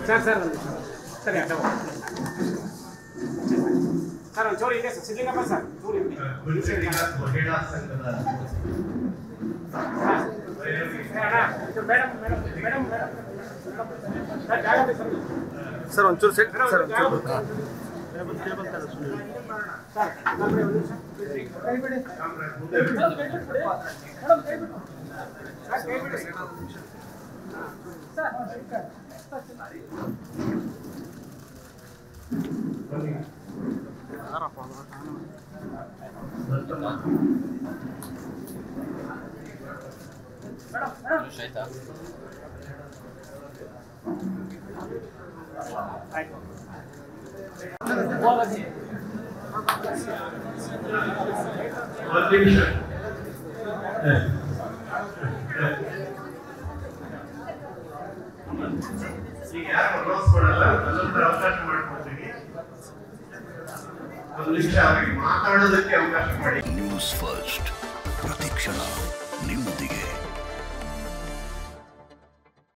Sir sir ಒಂದು ನಿಮಿಷ. ಸರಿ ಅಡ್ಡ ಹೋಗಿ. ಸರ್ ಒಂದು ಚೂರು ಇದೆ ಸರ್ ಸಿದ್ಲಿಂಗಪ್ಪ ಸರ್ ಚೂರು ಇದೆ ಗುಲ್ಬರ್ಗ ಮಹಿಳಾ ಸಂಘದ ಏ ಅಣ್ಣ, ಇದು madam madam madam madam sir ಜಾಗ ಬೇಕು ಸರ್. ಸರ್ ಒಂಚೂರು ಸೆಟ್ ಮೇಡಮ್, ಸರ್ ಜಾಗ ಒಂಚೂರು ಬೇಕು. ಸರ್ ನಮ್ಮ ಕಡೆ ಒಂದು ನಿಮಿಷ. ಕೈ ಬಿಡಿ ಮುಂದೆ ಬಿಡಿ. ಮೇಡಮ್ ಕೈ ಬಿಡಿ ಮೇಡಮ್ ಕೈ ಬಿಡಿ ಸರ್ ಕೈ ಬಿಡಿ ಬನ್ನಿ. ಆಯ್ತು ಹೋಗೋದು. ಒಂದು ನಿಮಿಷ ಹ. ಈಗ ಯಾರು ಅನೌನ್ಸ್ ಮಾಡಲ್ಲ ಅದೊಂದು ಅವಕಾಶ ಮಾಡ್ಕೊಡ್ತೀನಿ ಒಂದು ನಿಮಿಷ ಅವ್ರಿಗೆ ಮಾತಾಡೋದಕ್ಕೆ ಅವಕಾಶ ಮಾಡಿ ನ್ಯೂಸ್ ಫಸ್ಟ್ ಪ್ರತಿಕ್ಷಣ